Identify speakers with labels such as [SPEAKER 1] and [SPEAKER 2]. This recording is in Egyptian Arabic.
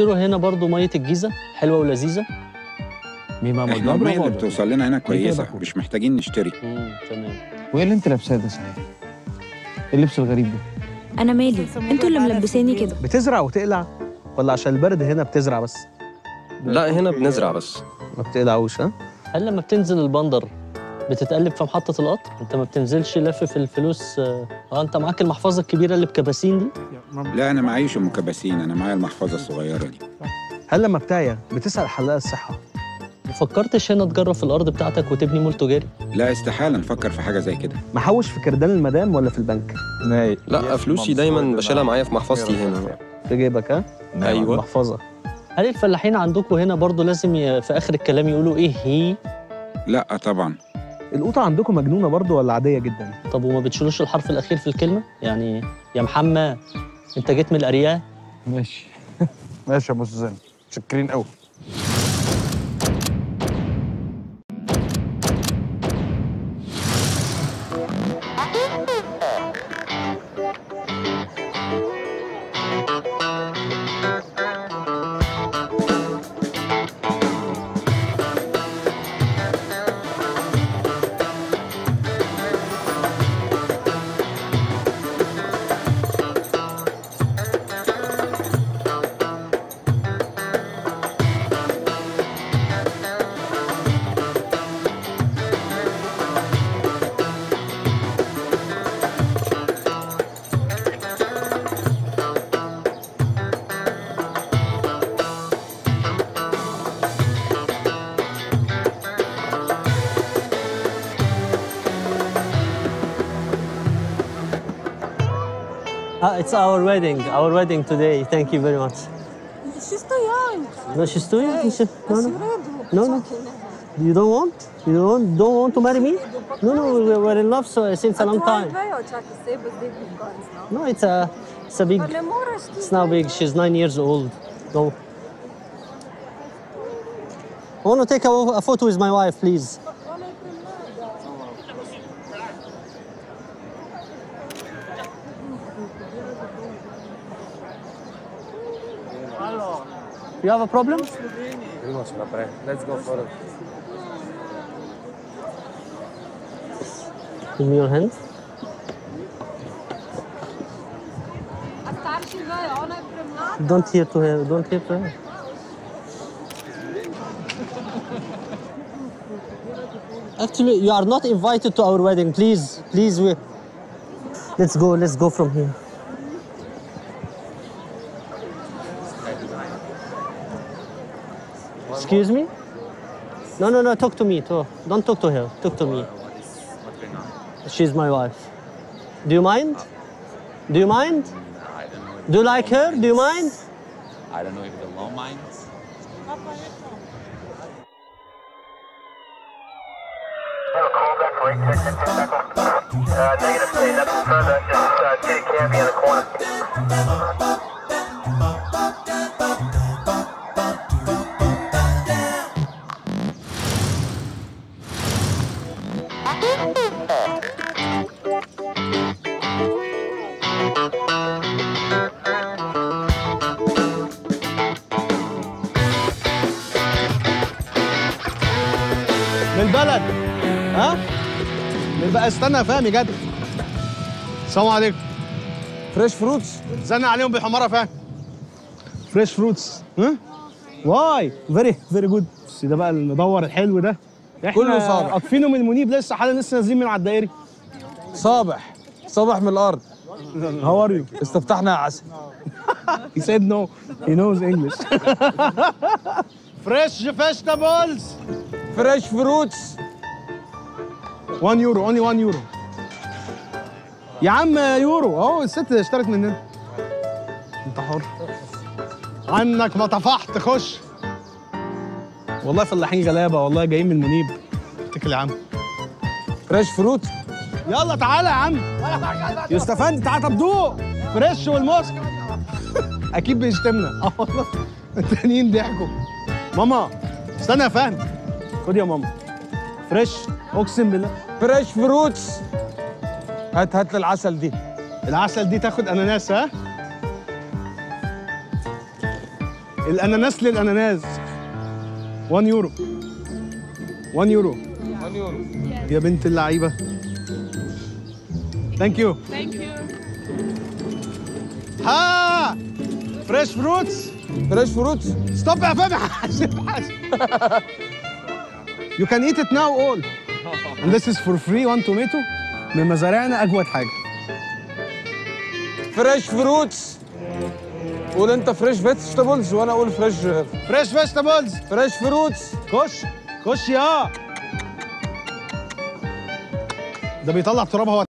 [SPEAKER 1] تشتروا هنا برضو ميه الجيزه حلوه ولذيذه
[SPEAKER 2] ميما
[SPEAKER 3] احنا
[SPEAKER 2] مجبر
[SPEAKER 3] المية اللي
[SPEAKER 2] برضه.
[SPEAKER 3] بتوصل لنا هنا كويسه
[SPEAKER 2] باكل.
[SPEAKER 3] مش محتاجين نشتري
[SPEAKER 1] امم تمام
[SPEAKER 2] وايه اللي انت لابساه ده صحيح؟ إيه اللبس الغريب ده
[SPEAKER 4] انا مالي انتوا اللي ملبساني كده
[SPEAKER 5] بتزرع وتقلع ولا عشان البرد هنا بتزرع بس
[SPEAKER 6] لا هنا بنزرع بس
[SPEAKER 5] ما بتقلعوش ها
[SPEAKER 1] هل لما بتنزل البندر بتتقلب في محطه القطر انت ما بتنزلش لف في الفلوس اه آه، انت معاك المحفظه الكبيره اللي بكباسين دي
[SPEAKER 3] لا انا معيش المكبسين انا معايا المحفظه الصغيره دي
[SPEAKER 5] هل لما بتاعيا بتسال حلاق الصحه
[SPEAKER 1] ما فكرتش هنا تجرب في الارض بتاعتك وتبني مول تجاري
[SPEAKER 3] لا استحاله نفكر في حاجه زي كده
[SPEAKER 5] محوش في كردان المدام ولا في البنك
[SPEAKER 2] ناي
[SPEAKER 6] لا فلوسي دايما بشيلها معايا في محفظتي هنا
[SPEAKER 5] في جيبك ها
[SPEAKER 6] ايوه
[SPEAKER 5] محفظه
[SPEAKER 1] هل الفلاحين عندكم هنا برضو لازم ي- في اخر الكلام يقولوا ايه هي
[SPEAKER 3] لا طبعا
[SPEAKER 5] القوطه عندكم مجنونه برضو ولا عاديه جدا
[SPEAKER 1] طب وما بتشيلوش الحرف الاخير في الكلمه يعني يا محمد انت جيت من الارياف
[SPEAKER 2] ماشي ماشي يا ابو سوزان متشكرين قوي
[SPEAKER 1] Ah, it's our wedding, our wedding today. Thank you very much.
[SPEAKER 7] She's too young.
[SPEAKER 1] No, she's too young. She- No,
[SPEAKER 7] Mas
[SPEAKER 1] no.
[SPEAKER 7] segredo.
[SPEAKER 1] No, no. You don't want? You don't, don't want to marry me? No, no, we were in love so, since a long time. No, it's a, it's a big, it's now big. She's nine years old. Go. I want to take a, a photo with my wife, please. You have a problem?
[SPEAKER 2] Let's go for it.
[SPEAKER 1] Give me your hand. Don't hear to her. Don't hear to her. Actually, you are not invited to our wedding. Please, please, we. Let's go. Let's go from here. Excuse me? No, no, no. Talk to me. Talk. Don't talk to her. Talk to me. She's my wife. Do you mind? Do you mind? Do you like her? Do you mind?
[SPEAKER 8] I don't know if the law minds.
[SPEAKER 5] من البلد ها من بقى استنى يا فهمي جد السلام عليكم فريش فروتس زنق عليهم بالحماره فاهم فريش فروتس ها واي فيري فيري جود بس ده بقى المدور الحلو ده احنا
[SPEAKER 2] كله صابح.
[SPEAKER 5] قاطفينه من المنيب لسه حالا لسه نازلين من على الدائري
[SPEAKER 2] صابح صابح من الارض
[SPEAKER 5] هاو ار يو
[SPEAKER 2] استفتحنا يا عسل
[SPEAKER 5] He said no. He knows English. Fresh vegetables.
[SPEAKER 2] فريش فروتس
[SPEAKER 5] 1 يورو only 1 يورو. يا عم يورو اهو الست اشترت مننا. انت حر. عنك ما طفحت خش. والله فلاحين غلابه والله جايين من منيب. اتكل يا عم.
[SPEAKER 2] فريش فروت
[SPEAKER 5] يلا تعالى يا عم. يستفند تعالى طب دوق. فريش والموسك. اكيد بيشتمنا. اه والله. التانيين ضحكوا. ماما استنى يا فهمي. خد يا ماما. فريش اقسم بالله.
[SPEAKER 2] فريش فروتس هات هات لي العسل دي
[SPEAKER 5] العسل دي تاخد اناناس ها الاناناس للاناناس 1 يورو 1 يورو
[SPEAKER 2] 1 يورو
[SPEAKER 5] يا بنت اللعيبه ثانك يو
[SPEAKER 7] Thank you.
[SPEAKER 5] ها فريش فروتس
[SPEAKER 2] فريش فروتس
[SPEAKER 5] ستوب يا فهمي حاسب حاسب You can eat it now all and this is for free one tomato من مزارعنا اجود حاجه
[SPEAKER 2] فريش فروتس قول انت فريش فيجيتابلز وانا اقول فريش
[SPEAKER 5] فريش فيجيتابلز
[SPEAKER 2] فريش فروتس
[SPEAKER 5] خش خش يا ده بيطلع تراب هو